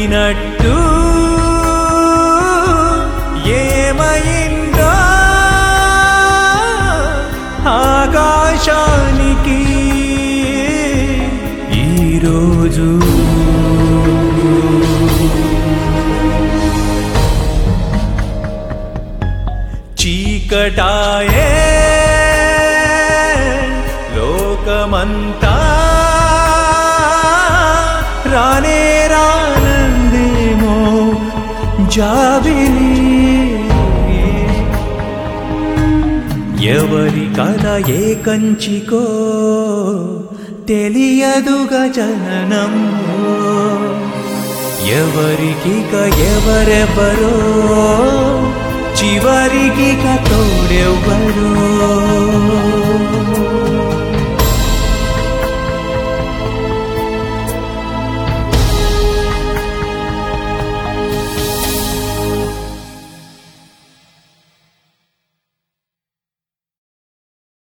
పడినట్టు ఏమైందో ఆకాశానికి ఈరోజు చీకటాయే లోకమంతా రానే రానందేమో జాబిలి ఎవరి కథ ఏ కంచికో తెలియదుగా జననం ఎవరికిక ఎవరెవరో చివరికి తోడెవ్వరో